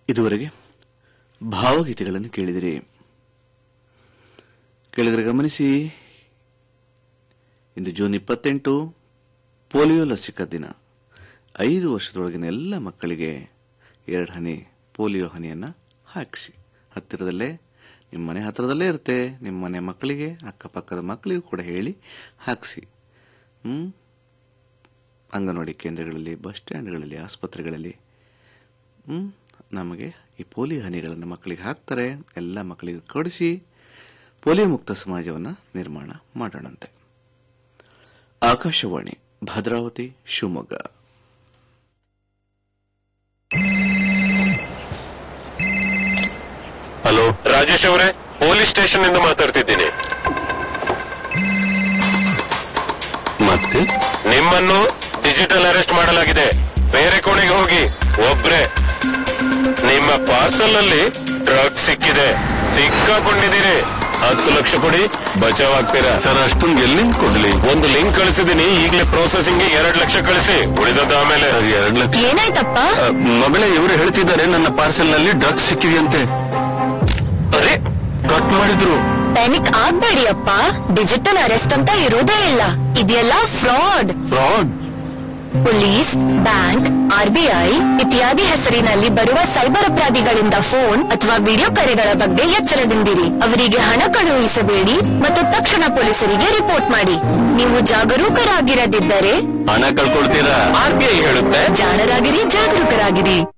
ಇದುವರೆಗೆ ಭಾವಗೀತೆಗಳನ್ನು ಕೇಳಿದಿರಿ ಕೇಳಿದರೆ ಗಮನಿಸಿ ಇಂದು ಜೂನ್ ಇಪ್ಪತ್ತೆಂಟು ಪೋಲಿಯೋ ಲಸಿಕಾ ದಿನ ಐದು ವರ್ಷದೊಳಗಿನ ಎಲ್ಲ ಮಕ್ಕಳಿಗೆ ಎರಡು ಹನಿ ಪೋಲಿಯೋ ಹನಿಯನ್ನು ಹಾಕಿಸಿ ಹತ್ತಿರದಲ್ಲೇ ನಿಮ್ಮ ಮನೆ ಹತ್ತಿರದಲ್ಲೇ ಇರುತ್ತೆ ನಿಮ್ಮ ಮನೆ ಮಕ್ಕಳಿಗೆ ಅಕ್ಕಪಕ್ಕದ ಮಕ್ಕಳಿಗೂ ಕೂಡ ಹೇಳಿ ಹಾಕಿಸಿ ಹ್ಞೂ ಅಂಗನವಾಡಿ ಕೇಂದ್ರಗಳಲ್ಲಿ ಬಸ್ ಸ್ಟ್ಯಾಂಡ್ಗಳಲ್ಲಿ ಆಸ್ಪತ್ರೆಗಳಲ್ಲಿ ಹ್ಮ್, ನಮಗೆ ಈ ಪೋಲಿಯೋ ಹನಿಗಳನ್ನು ಮಕ್ಕಳಿಗೆ ಹಾಕ್ತಾರೆ ಎಲ್ಲ ಮಕ್ಕಳಿಗೆ ಕೊಡಿಸಿ ಪೋಲಿಯೋ ಮುಕ್ತ ಸಮಾಜವನ್ನು ನಿರ್ಮಾಣ ಮಾಡೋಣಂತೆ ಆಕಾಶವಾಣಿ ಭದ್ರಾವತಿ ಶಿವಮೊಗ್ಗ ಹಲೋ ರಾಜೇಶ್ ಅವರೇ ಪೊಲೀಸ್ ಸ್ಟೇಷನ್ ಇಂದ ಮಾತಾಡ್ತಿದ್ದೀನಿ ಮತ್ತೆ ನಿಮ್ಮನ್ನು ಡಿಜಿಟಲ್ ಅರೆಸ್ಟ್ ಮಾಡಲಾಗಿದೆ ಬೇರೆ ಕೋಣೆಗೆ ಹೋಗಿ ಒಬ್ರೆ ನಿಮ್ಮ ಪಾರ್ಸಲ್ ಅಲ್ಲಿ ಡ್ರಗ್ ಸಿಕ್ಕಿದೆ ಸಿಕ್ಕಾಕೊಂಡಿದ್ದೀರಿ ಹತ್ತು ಲಕ್ಷ ಕೊಡಿ ಬಚಾವ್ ಆಗ್ತೀರಾ ಸರ್ ಅಷ್ಟೊಂದು ಎಲ್ಲಿಂದ ಕೊಡ್ಲಿ ಒಂದು ಲಿಂಕ್ ಕಳಿಸಿದೀನಿ ಈಗಲೇ ಪ್ರೊಸೆಸಿಂಗ್ ಎರಡ್ ಲಕ್ಷ ಕಳಿಸಿ ಉಳಿದದ್ದು ಆಮೇಲೆ ಸರ್ ಎರಡ್ ಲಕ್ಷ ಏನಾಯ್ತಪ್ಪ ಅ, ಮಗಳೇ ಇವರು ಹೇಳ್ತಿದ್ದಾರೆ ನನ್ನ ಪಾರ್ಸೆಲ್ ನಲ್ಲಿ ಡ್ರಗ್ಸ್ ಸಿಕ್ಕಿದೆಯಂತೆ ಅರೆ ಕಟ್ ಮಾಡಿದ್ರು ಪ್ಯಾನಿಕ್ ಆಗ್ಬೇಡಿ ಅಪ್ಪ ಡಿಜಿಟಲ್ ಅರೆಸ್ಟ್ ಅಂತ ಇರೋದೇ ಇಲ್ಲ ಇದೆಲ್ಲ fraud fraud police bank RBI ಇತ್ಯಾದಿ ಹೆಸರಿನಲ್ಲಿ ಬರುವ ಸೈಬರ್ ಅಪರಾಧಿಗಳಿಂದ ಫೋನ್ ಅಥವಾ ವಿಡಿಯೋ ಕರೆಗಳ ಬಗ್ಗೆ ಎಚ್ಚರದಿಂದಿರಿ ಅವರಿಗೆ ಹಣ ಕಳುಹಿಸಬೇಡಿ ಮತ್ತು ತಕ್ಷಣ ಪೊಲೀಸರಿಗೆ ರಿಪೋರ್ಟ್ ಮಾಡಿ ನೀವು ಜಾಗರೂಕರಾಗಿರದಿದ್ದರೆ ಹಣ ಕಳ್ಕೊಳ್ತೀರಾ ಆರ್ ಬಿ ಐ ಹೇಳುತ್ತೆ ಜಾಣರಾಗಿರಿ ಜಾಗರೂಕರಾಗಿರಿ